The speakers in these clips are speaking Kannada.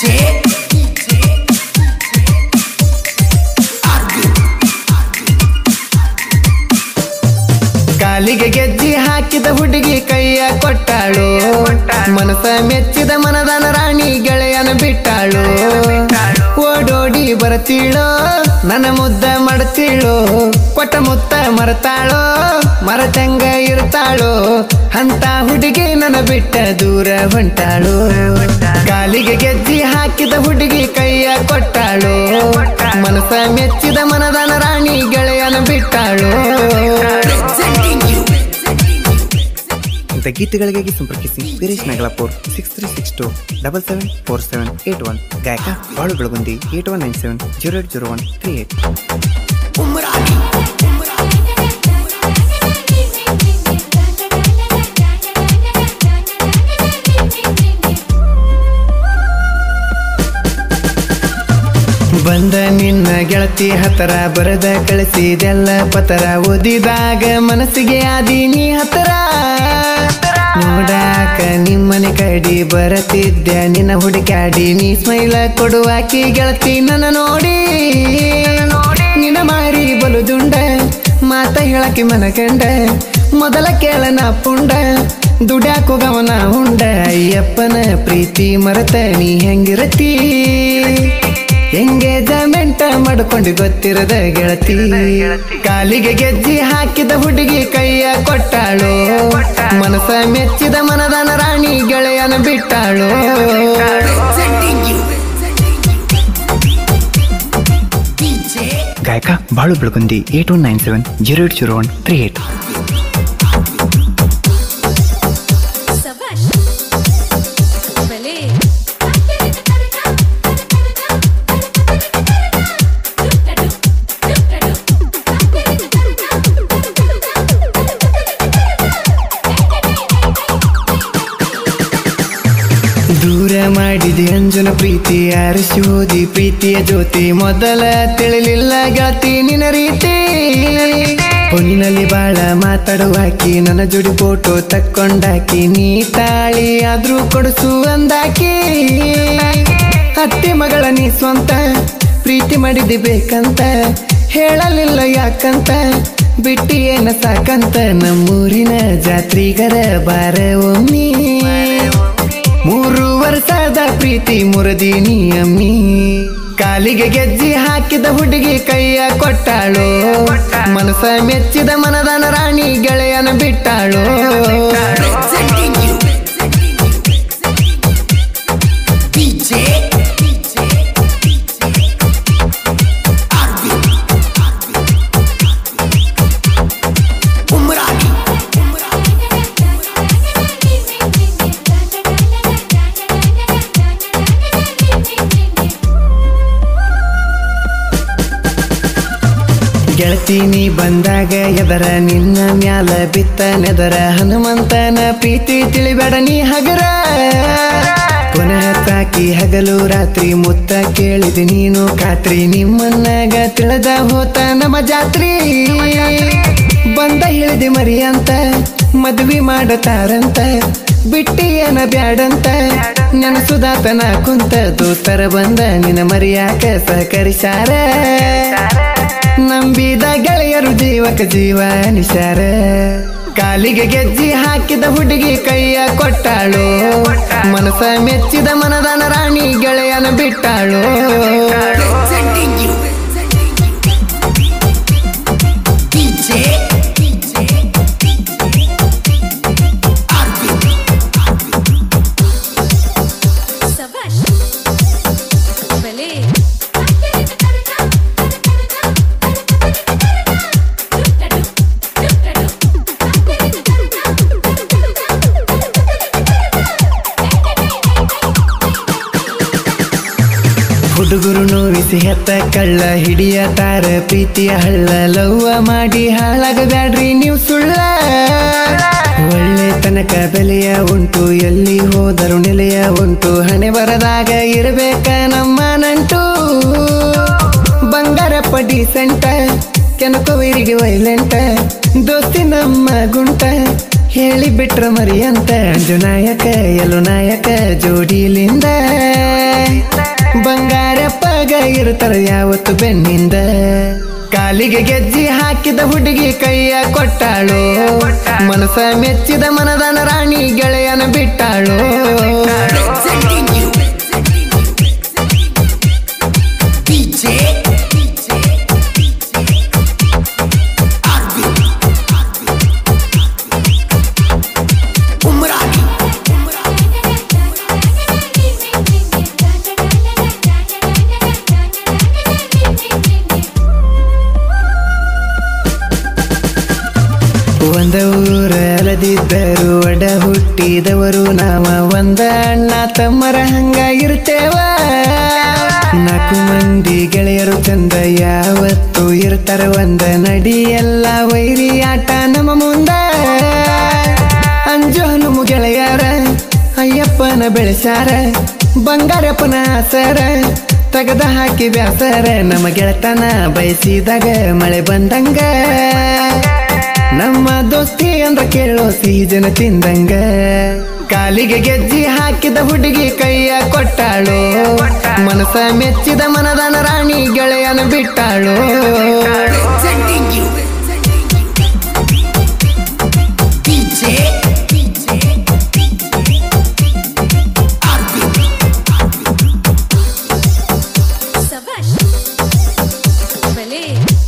ಕಾಲಿಗೆ ಗೆಜ್ಜಿ ಹಾಕಿದ ಹುಡುಗಿ ಕೈಯ ಕೊಟ್ಟಾಳು ಮನಸ ಮೆಚ್ಚಿದ ಮನದನ ರಾಣಿ ಗೆಳೆಯನ ಬಿಟ್ಟಾಳು ಓಡೋಡಿ ಬರತೀಳೋ ನನ್ನ ಮುದ್ದ ಮಾಡ್ತೀಳೋ ಕೊಟ್ಟ ಮುತ್ತ ಮರತಾಳೋ ಮರತಂಗ ಇರ್ತಾಳೋ ಅಂತ ಹುಡುಗಿ ನನ್ನ ಬಿಟ್ಟ ದೂರ ಹೊಂಟಾಳು ಕಾಲಿಗೆ ಗೆಜ್ಜಿ ಹಾಕಿದ ಹುಡುಗಿ ಕೈಯ ಕೊಟ್ಟಾಳು ಮನಸ ಮೆಚ್ಚಿದ ಮನದನ ರಾಣಿ ಗೆಳೆಯನ ಬಿಟ್ಟಾಳು ಇಂಥ ಗೀತೆಗಳಿಗಾಗಿ ಸಂಪರ್ಕಿಸಿ Veeresh Nagalapur six three six two double seven four seven eight one ಗಾಯಕ Balu Belagundi eight one nine seven zero eight zero one three eight ಬಂದ ನಿನ್ನ ಗೆಳತಿ ಹತರ ಬರದ ಕಳಿಸಿದೆಲ್ಲ ಪತರ ಓದಿದಾಗ ಮನಸ್ಸಿಗೆ ಆದೀನಿ ಹತರ ನೋಡಾಕ ನಿಮ್ಮನೆ ಕಡಿ ಬರತಿದ್ದೆ ನಿನ್ನ ಹುಡುಕಾಡಿ ನೀ ಸ್ಮೈಲ ಕೊಡುವಾಕಿ ಗೆಳತಿ ನನ್ನ ನೋಡಿ ನಿನ್ನ ಮಾರಿ ಬಲುದುಂಡ ಮಾತ ಹೇಳಕ್ಕೆ ಮನಕಂಡ ಮೊದಲ ಕೇಳನ ಪುಂಡ ದುಡ್ಯಾಕು ಗಮನ ಉಂಡ ಅಯ್ಯಪ್ಪನ ಪ್ರೀತಿ ಮರತ ನೀ ಹೆಂಗಿರತಿ ಎಂಗೇಜಮೆಂಟ್ ಮಾಡ್ಕೊಂಡು ಗೊತ್ತಿರದ ಗೆಳತಿ ಕಾಲಿಗೆ ಗೆಜ್ಜಿ ಹಾಕಿದ ಹುಡುಗಿ ಕೈಯ ಕೊಟ್ಟಾಳು ಮನಸ ಮೆಚ್ಚಿದ ಮನದನ ರಾಣಿ ಗೆಳೆಯನ ಬಿಟ್ಟಾಳು ಗಾಯಕ Balu Belagundi eight one nine seven zero eight zero one three eight ಸಬಾಷ್ ಬಲೆ ದೂರ ಮಾಡಿದೆ ಅಂಜನ ಪ್ರೀತಿ ಆರಿಸಿ ಹೋದಿ ಪ್ರೀತಿಯ ಜ್ಯೋತಿ ಮೊದಲ ತಿಳಿಲಿಲ್ಲ ಗೆಳತಿ ನಿನ್ನ ರೀತಿ ಫೋನಿನಲ್ಲಿ ಬಾಳ ಮಾತಾಡುವಾಕಿ ನನ್ನ ಜೋಡಿ ಫೋಟೋ ತಕ್ಕೊಂಡಾಕಿ ನೀ ತಾಳಿ ಆದ್ರೂ ಕೊಡಿಸು ಅಂದಾಕಿ ಅತ್ತಿ ಮಗಳ ನೀ ಸ್ವಂತ ಪ್ರೀತಿ ಮಾಡಿದ್ದಿ ಬೇಕಂತ ಹೇಳಲಿಲ್ಲ ಯಾಕಂತ ಬಿಟ್ಟಿ ಏನ ಸಾಕಂತ ನಮ್ಮೂರಿನ ಜಾತ್ರಿಗರ ಬಾರ ಒಮ್ಮಿ ಮೂರು ವರ್ಷದ ಪ್ರೀತಿ ಮುರದಿನಿ ಅಮ್ಮಿ ಕಾಲಿಗೆ ಗೆಜ್ಜಿ ಹಾಕಿದ ಹುಡುಗಿ ಕೈಯ ಕೊಟ್ಟಾಳು ಮನಸ ಮೆಚ್ಚಿದ ಮನದನ ರಾಣಿ ಗೆಳೆಯನ ಬಿಟ್ಟಾಳು ಗೆಳತಿ ನೀ ಬಂದಾಗ ಎದರ ನಿನ್ನ ಮ್ಯಾಲ ಬಿತ್ತ ನೆದರ ಹನುಮಂತನ ಪ್ರೀತಿ ತಿಳಿಬೇಡ ನೀ ಹಗರ ಪುನಃ ತಾಕಿ ಹಗಲು ರಾತ್ರಿ ಮುತ್ತ ಕೇಳಿದೆ ನೀನು ಖಾತ್ರಿ ನಿಮ್ಮನ್ನಗ ತಿಳಿದ ಹೋತ ನಮ್ಮ ಜಾತ್ರಿ ಬಂದ ಹೇಳಿದೆ ಮರಿ ಅಂತ ಮದ್ವಿ ಮಾಡತಾರಂತ ಬಿಟ್ಟಿ ಏನ ಬ್ಯಾಡಂತ ನೆನಸುದಾತನ ಕುಂತ ದೋಸ್ತರ ಬಂದ ನಿನ್ನ ಮರಿಯಾಕ ಸಹಕರಿಸಾರ ನಂಬಿದ ಗೆಳೆಯರು ಜೀವಕ ಜೀವ ನಿಶಾರ ಕಾಲಿಗೆ ಗೆಜ್ಜಿ ಹಾಕಿದ ಹುಡುಗಿ ಕೈಯ ಕೊಟ್ಟಾಳು ಮನಸ ಮೆಚ್ಚಿದ ಮನದನ ರಾಣಿ ಗೆಳೆಯನ ಬಿಟ್ಟಾಳು ಸಬಾಷ್ ಬಲೆ ಹುಡುಗರು ನೋವಿಸಿ ಹೆತ್ತ ಕಳ್ಳ ಹಿಡಿಯತಾರ ಪ್ರೀತಿಯ ಹಳ್ಳ ಲವ್ವ ಮಾಡಿ ಹಾಳಾಗಬ್ಯಾಡ್ರಿ ನೀವು ಸುಳ್ಳ ಒಳ್ಳೆ ತನಕ ಬೆಲೆಯ ಉಂಟು ಎಲ್ಲಿ ಹೋದರು ನೆಲೆಯ ಉಂಟು ಹಣೆ ಬರದಾಗ ಇರಬೇಕ ನಮ್ಮ ನಂಟು ಬಂಗಾರ ಪಡಿ ಸೆಂಟ ಕೆನಕೋವಿರಿಗೆ ವೈಲೆಂಟ ದೋಸ್ತಿ ನಮ್ಮ ಗುಂಟ ಹೇಳಿ ಬಿಟ್ರ ಮರಿ ಅಂತ ಅಂಜು ನಾಯಕ ಎಲ್ಲು ನಾಯಕ ಜೋಡಿಲಿಂದ ಬಂಗಾರಪ್ಪಗ ಇರ್ತಾರ ಯಾವತ್ತು ಬೆನ್ನಿಂದ ಕಾಲಿಗೆ ಗೆಜ್ಜಿ ಹಾಕಿದ ಹುಡುಗಿ ಕೈಯ ಕೊಟ್ಟಾಳು ಮನಸ ಮೆಚ್ಚಿದ ಮನದನ ರಾಣಿ ಗೆಳೆಯನ ಬಿಟ್ಟಾಳು Presenting you. DJ. Arvind. Umrani. ಒಂದ ಊರ ಅಲದಿದ್ದರು ಒಡ ಹುಟ್ಟಿದವರು ನಾವ ಒಂದ ಅಣ್ಣ ತಮ್ಮರ ಹಂಗ ಇರ್ತೇವ ನಾಲ್ಕು ಮಂದಿ ಗೆಳೆಯರು ಚಂದ ಯಾವತ್ತು ಇರ್ತಾರ ಒಂದ ನಡಿ ಎಲ್ಲ ವೈರಿ ಆಟ ನಮ್ಮ ಮುಂದ ಅಂಜು ಹನುಮು ಗೆಳೆಯರ ಅಯ್ಯಪ್ಪನ ಬೆಳೆಸಾರ ಬಂಗಾರಪ್ಪನ ಆಸರ ತಗದ ಹಾಕಿ ಬ್ಯಾಸರ ನಮ್ಮ ಗೆಳತನ ಬಯಸಿದಾಗ ಮಳೆ ಬಂದಂಗ ನಮ್ಮ ದೋಸ್ತಿ ಅಂದ್ರ ಕೇಳೋ ಸಿಹಿ ಜನ ತಿಂದಂಗ ಕಾಲಿಗೆ ಗೆಜ್ಜಿ ಹಾಕಿದ ಹುಡುಗಿ ಕೈಯ ಕೊಟ್ಟಾಳು ಮನಸ ಮೆಚ್ಚಿದ ಮನದನ ರಾಣಿ ಗೆಳೆಯನ ಬಿಟ್ಟಾಳು Presenting you. DJ. Arvind. ಸಬಾಷ್ ಬಲೆ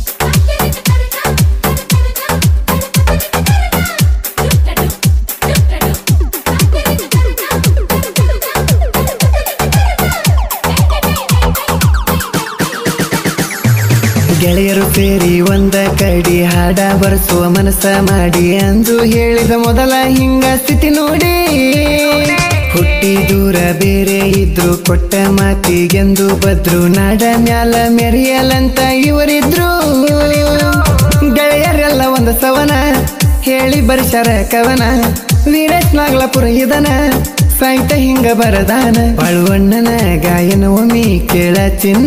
ಗೆಳೆಯರು ಸೇರಿ ಒಂದ ಕಡಿ ಹಾಡ ಬರ್ಸುವ ಮನಸ್ಸ ಮಾಡಿ ಅಂದು ಹೇಳಿದ ಮೊದಲ ಹಿಂಗ ಸ್ಥಿತಿ ನೋಡಿ ಹುಟ್ಟಿ ದೂರ ಬೇರೆ ಇದ್ರು ಕೊಟ್ಟ ಮಾತಿಗೆಂದು ಬದ್ರು ನಾಡ ಮ್ಯಾಲ ಮೆರಿಯಲಂತ ಇವರಿದ್ರು ಗೆಳೆಯರೆಲ್ಲ ಒಂದ ಸವನ ಹೇಳಿ ಬರ್ಷರ ಕವನ ವೀರೇಶ್ ನಾಗ್ಲಾಪುರ ಇದನ ಸಾಹಿತ್ಯ ಹಿಂಗ ಬರದಾನ ಬಾಳುವಣ್ಣನ ಗಾಯನ ಒಮ್ಮಿ ಕೇಳ ಚಿನ್ನ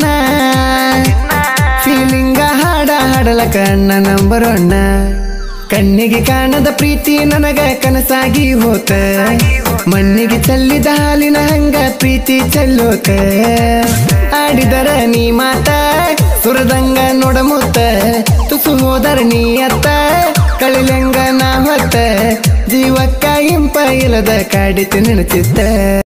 ಫೀಲಿಂಗ ಹಾಡ ಹಾಡಲ ಕಣ್ಣ ನಂಬರ್ ಒಣ್ಣ ಕಣ್ಣಿಗೆ ಕಾಣದ ಪ್ರೀತಿ ನನಗ ಕನಸಾಗಿ ಹೋತ ಮಣ್ಣಿಗೆ ಚೆಲ್ಲಿದ ಹಾಲಿನ ಹಂಗ ಪ್ರೀತಿ ಚೆಲ್ಲೋತ ಆಡಿದರ ನೀ ಮಾತ ಸುರದಂಗ ನೋಡಮುತ್ತ ತುಸು ಹೋದರ ನೀ ಅತ್ತ ಕಳಿಲೆಂಗ ನಾ ಹೊತ್ತ ಜೀವಕ್ಕ ಇಂಪ ಇಲ್ಲದ ಕಾಡಿತು ನೆನಚಿತ್ತ